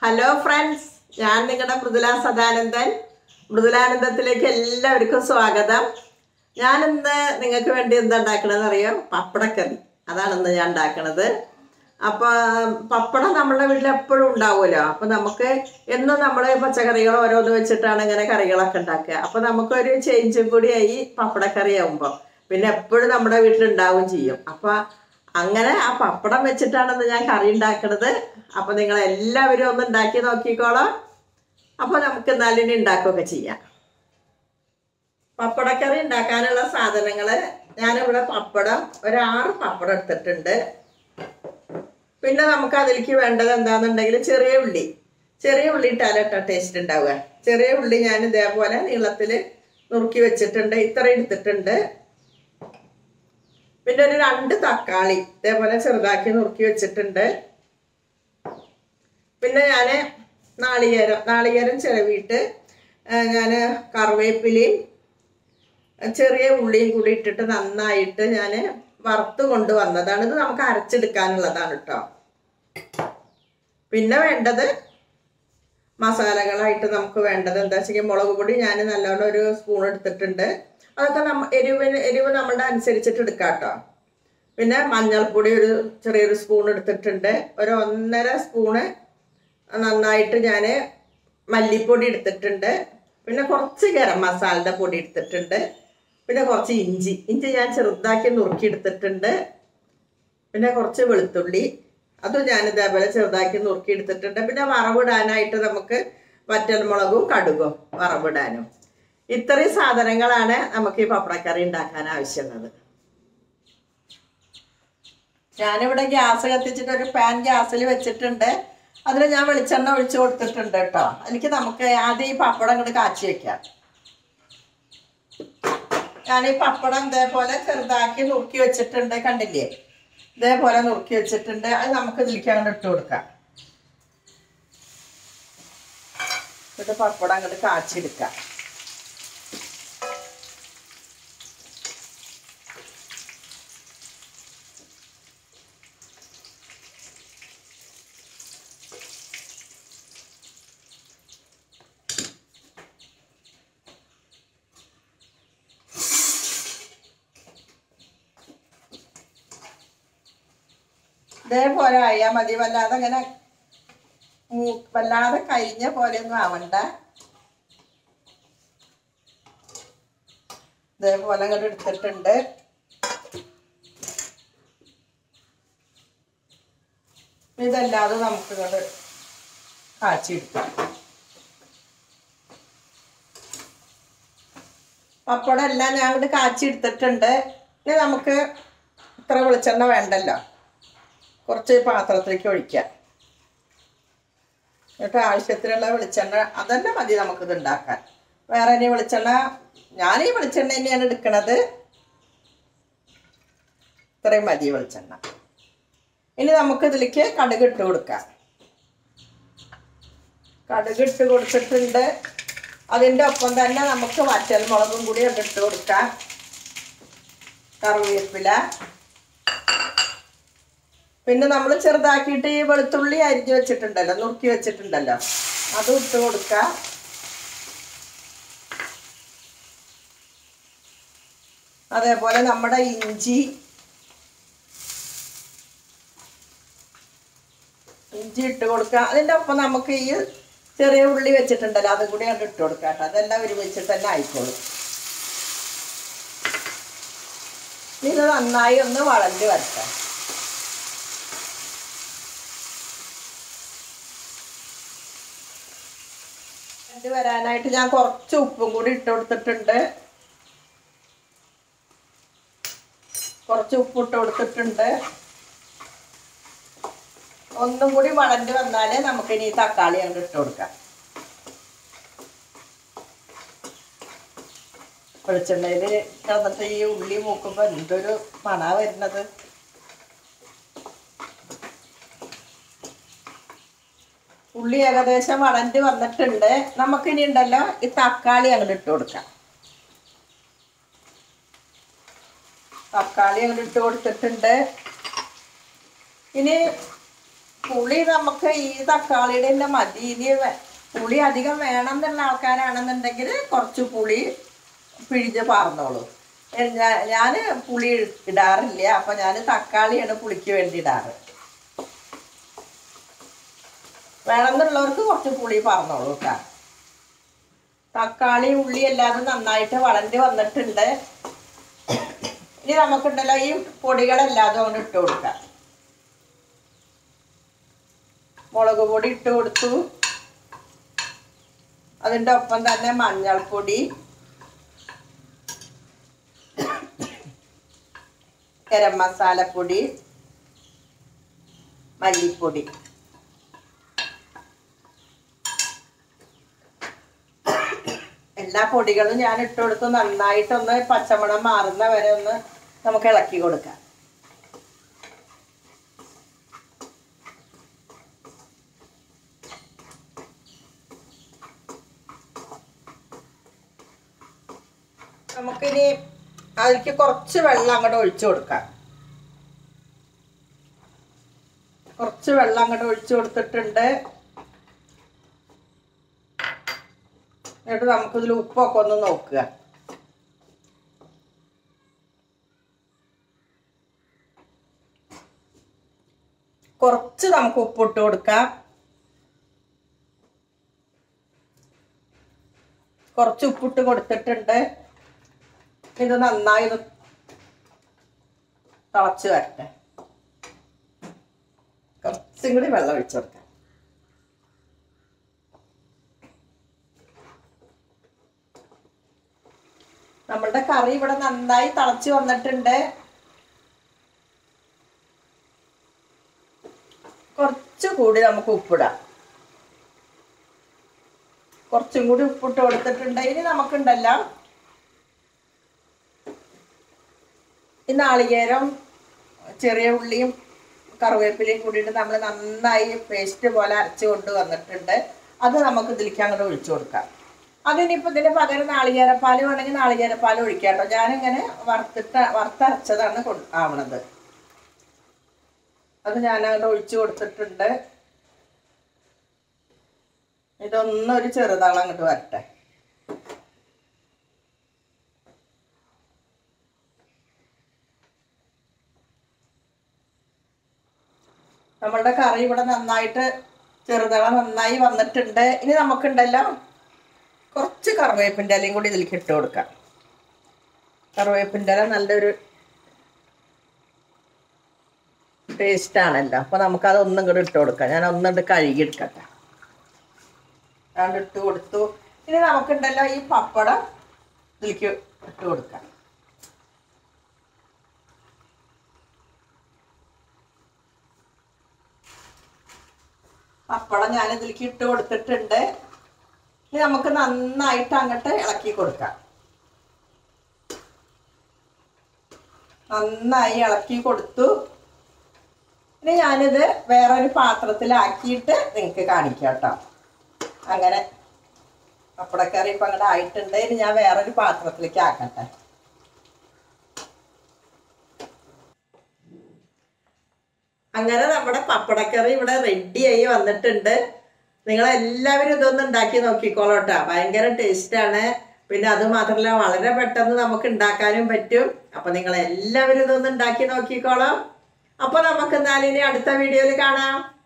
hello friends ഞാൻ നിങ്ങളുടെ മൃദുല സദാനന്ദൻ മൃദുലാനന്ദത്തിലേക്ക് എല്ലാവർക്കും സ്വാഗതം ഞാൻ ഇന്ന് നിങ്ങൾക്ക് വേണ്ടി എന്താ ഉണ്ടാക്കണമെന്ന് അറിയാം പപ്പടക്കറി അതാണ് ഇന്ന് ഞാൻ ഉണ്ടാക്കണത് അപ്പോൾ പപ്പടം നമ്മുടെ വീട്ടിൽ എപ്പോഴും ഉണ്ടാവുമല്ലോ അപ്പോൾ നമുക്ക് എന്നും നമ്മൾ പച്ചക്കറികൾ ഓരോന്ന് വെച്ചിട്ടാണ് ഇങ്ങനെ കറികളൊക്കെ ഉണ്ടാക്കുക അപ്പോൾ നമുക്കൊരു ചേഞ്ചും കൂടിയായി പപ്പടക്കറി ആകുമ്പോൾ പിന്നെ എപ്പോഴും നമ്മുടെ വീട്ടിലുണ്ടാവും ചെയ്യും അപ്പോൾ അങ്ങനെ ആ പപ്പടം വെച്ചിട്ടാണ് ഇന്ന് ഞാൻ കറി ഉണ്ടാക്കണത് അപ്പോൾ നിങ്ങൾ എല്ലാവരും ഒന്ന് ഉണ്ടാക്കി നോക്കിക്കോളാം അപ്പോൾ നമുക്ക് എന്നാലും ഇനി ഉണ്ടാക്കുകയൊക്കെ ചെയ്യാം പപ്പടക്കറി ഉണ്ടാക്കാനുള്ള സാധനങ്ങൾ ഞാനിവിടെ പപ്പടം ഒരു ആറ് പപ്പടം എടുത്തിട്ടുണ്ട് പിന്നെ നമുക്ക് അതിലേക്ക് വേണ്ടത് എന്താണെന്നുണ്ടെങ്കിൽ ചെറിയ ഉള്ളി ചെറിയ ഉള്ളി ഇട്ടാലട്ടോ ടേസ്റ്റ് ഉണ്ടാവുക ചെറിയ ഉള്ളി ഞാൻ ഇതേപോലെ നീളത്തിൽ നുറുക്കി വെച്ചിട്ടുണ്ട് ഇത്ര എടുത്തിട്ടുണ്ട് പിന്നെ ഒരു രണ്ട് തക്കാളി ഇതേപോലെ ചെറുതാക്കി നുറുക്കി വെച്ചിട്ടുണ്ട് പിന്നെ ഞാൻ നാളികേരം നാളികേരം ചിലവിയിട്ട് ഞാൻ കറിവേപ്പിലയും ചെറിയ ഉള്ളിയും കൂടി ഇട്ടിട്ട് നന്നായിട്ട് ഞാൻ വറുത്ത് കൊണ്ടുവന്നതാണ് ഇത് നമുക്ക് അരച്ചെടുക്കാനുള്ളതാണ് കേട്ടോ പിന്നെ വേണ്ടത് മസാലകളായിട്ട് നമുക്ക് വേണ്ടത് എന്താ വെച്ചാൽ മുളക് പൊടി ഞാൻ നല്ലോണം ഒരു സ്പൂൺ എടുത്തിട്ടുണ്ട് അതൊക്കെ നമ്മ എരിവിന് എരിവ് നമ്മുടെ അനുസരിച്ചിട്ട് എടുക്കാം കേട്ടോ പിന്നെ മഞ്ഞൾപ്പൊടി ഒരു ചെറിയൊരു സ്പൂൺ എടുത്തിട്ടുണ്ട് ഒരു ഒന്നര സ്പൂണ് നന്നായിട്ട് ഞാൻ മല്ലിപ്പൊടി എടുത്തിട്ടുണ്ട് പിന്നെ കുറച്ച് ഗരം മസാലയുടെ പൊടി എടുത്തിട്ടുണ്ട് പിന്നെ കുറച്ച് ഇഞ്ചി ഇഞ്ചി ഞാൻ ചെറുതാക്കി നുറുക്കി എടുത്തിട്ടുണ്ട് പിന്നെ കുറച്ച് വെളുത്തുള്ളി അതും ഞാൻ ഇതേപോലെ ചെറുതാക്കി നുറുക്കി എടുത്തിട്ടുണ്ട് പിന്നെ വറവിടാനായിട്ട് നമുക്ക് വറ്റൽമുളകും കടുകും വറവിടാനും ഇത്രയും സാധനങ്ങളാണ് നമുക്ക് ഈ പപ്പടക്കറി ഉണ്ടാക്കാൻ ആവശ്യമുള്ളത് ഞാനിവിടെ ഗ്യാസ് കത്തിച്ചിട്ട് ഒരു പാൻ ഗ്യാസിൽ വെച്ചിട്ടുണ്ട് അതിൽ ഞാൻ വെളിച്ചെണ്ണ ഒഴിച്ചു കൊടുത്തിട്ടുണ്ട് കേട്ടോ എനിക്ക് നമുക്ക് ആദ്യം ഈ പപ്പടം ഇങ്ങോട്ട് കാച്ചി വെക്കാം ഞാൻ ഈ പപ്പടം ഇതേപോലെ ചെറുതാക്കി നുറുക്കി വെച്ചിട്ടുണ്ട് കണ്ടില്ലേ ഇതേപോലെ നുറുക്കി വെച്ചിട്ടുണ്ട് അത് നമുക്ക് ഇതിലേക്ക് അങ്ങോട്ട് ഇട്ട് കൊടുക്കാം എന്നിട്ട് പപ്പടം അങ്ങോട്ട് കാച്ചെടുക്കാം ഇതേപോലെ ആയാൽ മതി വല്ലാതെ അങ്ങനെ മൂ- വല്ലാതെ കരിഞ്ഞ പോലെയൊന്നും ആവണ്ട ഇതേപോലെ അങ്ങോട്ട് എടുത്തിട്ടുണ്ട് ഇതല്ലാതെ നമുക്ക് ഇങ്ങോട്ട് കാച്ചിയെടുക്കാം പപ്പടം എല്ലാം ഞാൻ അങ്ങോട്ട് കാച്ചി എടുത്തിട്ടുണ്ട് ഇനി നമുക്ക് ഇത്ര വെളിച്ചെണ്ണ വേണ്ടല്ലോ കുറച്ച് പാത്രത്തിലേക്ക് ഒഴിക്കാം എന്നിട്ട് ആവശ്യത്തിനുള്ള വെളിച്ചെണ്ണ അതന്നെ മതി നമുക്കിത് ഉണ്ടാക്കാൻ വേറെ ഇനി വെളിച്ചെണ്ണ ഞാൻ ഈ വെളിച്ചെണ്ണ തന്നെയാണ് എടുക്കണത് ഇത്രയും മതി വെളിച്ചെണ്ണ ഇനി നമുക്ക് ഇതിലേക്ക് കടുക് ഇട്ട് കൊടുക്കാം കടുക് ഇട്ട് കൊടുത്തിട്ടുണ്ട് അതിൻ്റെ ഒപ്പം തന്നെ നമുക്ക് വറ്റൽ മുളകും കൂടി ഇട്ട് കൊടുക്കാം കറിവേപ്പില പിന്നെ നമ്മൾ ചെറുതാക്കിയിട്ട് ഈ വെളുത്തുള്ളി അരിഞ്ഞ് വെച്ചിട്ടുണ്ടല്ലോ നുറുക്കി വെച്ചിട്ടുണ്ടല്ലോ അത് ഇട്ട് കൊടുക്കുക അതേപോലെ നമ്മുടെ ഇഞ്ചി ഇഞ്ചി ഇട്ട് കൊടുക്കുക അതിൻ്റെ ഒപ്പം നമുക്ക് ഈ ചെറിയ ഉള്ളി വെച്ചിട്ടുണ്ടല്ലോ അതും കൂടി അങ്ങോട്ട് ഇട്ട് കൊടുക്കുക കേട്ടോ അതെല്ലാം ഒരുമിച്ചിട്ട് തന്നെ ആയിക്കോളും ഇത് നന്നായി ഒന്ന് വളഞ്ഞ് വരട്ടെ ഇത് വരാനായിട്ട് ഞാൻ കുറച്ച് ഉപ്പും കൂടി ഇട്ട് കൊടുത്തിട്ടുണ്ട് കുറച്ച് ഉപ്പ് ഇട്ട് കൊടുത്തിട്ടുണ്ട് ഒന്നും കൂടി വളഞ്ഞ് വന്നാലേ നമുക്ക് ഇനി തക്കാളി അങ്ങോട്ട് ഇട്ട് കൊടുക്കാം വെളിച്ചെണ്ണയിൽ കിടന്നിട്ട് ഈ ഉള്ളി മൂക്കുമ്പോൾ എന്തൊരു മണ വരുന്നത് ഉള്ളി ഏകദേശം വളഞ്ഞ് വന്നിട്ടുണ്ട് നമുക്കിനി ഉണ്ടല്ലോ ഈ തക്കാളി അങ്ങോട്ട് ഇട്ട് കൊടുക്കാം തക്കാളി അങ്ങോട്ട് ഇട്ട് കൊടുത്തിട്ടുണ്ട് ഇനി പുളി നമുക്ക് ഈ തക്കാളിയുടെ തന്നെ മതി ഇനി വേ- പുളി അധികം വേണം എന്നുള്ള ആൾക്കാരാണെന്നുണ്ടെങ്കിൽ കുറച്ച് പുളി പിഴിഞ്ഞ് പാർന്നോളൂ ഞാൻ പുളി ഇടാറില്ല അപ്പം ഞാൻ തക്കാളിയാണ് പുളിക്ക് വേണ്ടി ഇടാറ് വേണമെന്നുള്ളവർക്ക് കുറച്ച് പുളി പറഞ്ഞോളൂ കേട്ടോ തക്കാളി ഉള്ളി എല്ലാതും നന്നായിട്ട് വളഞ്ഞ് വന്നിട്ടുണ്ട് ഇനി നമുക്കുണ്ടല്ലോ ഈ പൊടികളെല്ലാതും അങ്ങോട്ട് ഇട്ട് കൊടുക്കാം മുളക് പൊടി ഇട്ട് കൊടുത്തു അതിൻ്റെ ഒപ്പം തന്നെ മഞ്ഞൾപ്പൊടി ഗരം മസാലപ്പൊടി മല്ലിപ്പൊടി എല്ലാ പൊടികളും ഞാൻ ഇട്ട് കൊടുത്ത് നന്നായിട്ടൊന്ന് പച്ചമണം മാറുന്ന വരെ ഒന്ന് നമുക്ക് ഇളക്കി കൊടുക്കാം നമുക്കിനി അതിലേക്ക് കുറച്ച് വെള്ളം അങ്ങോട്ട് ഒഴിച്ചു കൊടുക്കാം കുറച്ച് വെള്ളം അങ്ങോട്ട് ഒഴിച്ചു കൊടുത്തിട്ടുണ്ട് എന്നിട്ട് നമുക്കിതിൽ ഉപ്പൊക്കെ ഒന്ന് നോക്കുക കുറച്ച് നമുക്ക് ഉപ്പിട്ട് കൊടുക്കാം കുറച്ച് ഉപ്പിട്ട് കൊടുത്തിട്ടുണ്ട് ഇത് നന്നായി ഇത് തിളച്ച് വരട്ടെ കുറച്ചും കൂടി വെള്ളം ഒഴിച്ചു കൊടുക്കാം നമ്മളുടെ കറി ഇവിടെ നന്നായി തിളച്ച് വന്നിട്ടുണ്ട് കുറച്ച് കൂടി നമുക്ക് ഉപ്പിടാം കുറച്ചും കൂടി ഉപ്പിട്ട് കൊടുത്തിട്ടുണ്ട് ഇനി നമുക്കുണ്ടല്ലോ ഈ നാളികേരം ചെറിയ ഉള്ളിയും കറിവേപ്പിലയും കൂടിയിട്ട് നമ്മൾ നന്നായി പേസ്റ്റ് പോലെ അരച്ച് കൊണ്ട് വന്നിട്ടുണ്ട് അത് നമുക്ക് ഇതിലേക്ക് അങ്ങോട്ട് ഒഴിച്ചു കൊടുക്കാം അതിനിപ്പോൾ ഇതിന് പകരം നാളികേരപ്പാൽ വേണമെങ്കിൽ നാളികേരപ്പാൽ ഒഴിക്കാം കേട്ടോ ഞാനിങ്ങനെ വറുത്തിട്ട് വറുത്തരച്ചതാണ് കൊ- ആവണത് അത് ഞാൻ അങ്ങോട്ട് ഒഴിച്ചു കൊടുത്തിട്ടുണ്ട് ഇതൊന്നൊരു ചെറുതാളം അങ്ങോട്ട് വരട്ടെ നമ്മളുടെ കറി ഇവിടെ നന്നായിട്ട് ചെറുതള നന്നായി വന്നിട്ടുണ്ട് ഇനി നമുക്കുണ്ടല്ലോ കുറച്ച് കറിവേപ്പിൻ്റെ ഇലയും കൂടി ഇതിലേക്ക് ഇട്ട് കൊടുക്കാം കറിവേപ്പിൻ്റെ ഇല നല്ലൊരു ടേസ്റ്റ് ആണല്ലോ അപ്പോൾ നമുക്കത് ഒന്നും കൂടി ഇട്ട് കൊടുക്കാം ഞാൻ ഒന്നുകൊണ്ട് കഴുകി എടുക്കട്ടെ അതുകൊണ്ട് ഇട്ട് കൊടുത്തു ഇനി നമുക്കുണ്ടല്ലോ ഈ പപ്പടം ഇതിലേക്ക് ഇട്ട് കൊടുക്കാം പപ്പടം ഞാൻ ഇതിലേക്ക് ഇട്ട് കൊടുത്തിട്ടുണ്ട് ഇനി നമുക്ക് നന്നായിട്ട് അങ്ങോട്ട് ഇളക്കി കൊടുക്കാം നന്നായി ഇളക്കി കൊടുത്തു ഇനി ഞാനിത് വേറൊരു പാത്രത്തിലാക്കിയിട്ട് നിങ്ങൾക്ക് കാണിക്കാം കേട്ടോ അങ്ങനെ പപ്പടക്കറി ഇപ്പം അങ്ങോട്ട് ആയിട്ടുണ്ട് ഇനി ഞാൻ വേറൊരു പാത്രത്തിലേക്ക് ആക്കട്ടെ അങ്ങനെ നമ്മുടെ പപ്പടക്കറി ഇവിടെ റെഡിയായി വന്നിട്ടുണ്ട് നിങ്ങൾ എല്ലാവരും ഇതൊന്ന് ഉണ്ടാക്കി നോക്കിക്കോളൂട്ടാ ഭയങ്കര ടേസ്റ്റാണ് പിന്നെ അത് മാത്രമല്ല വളരെ പെട്ടെന്ന് നമുക്ക് ഉണ്ടാക്കാനും പറ്റും അപ്പൊ നിങ്ങൾ എല്ലാവരും ഇതൊന്ന് ഉണ്ടാക്കി നോക്കിക്കോളാം അപ്പൊ നമുക്ക് എന്നാലിനി അടുത്ത വീഡിയോയിൽ കാണാം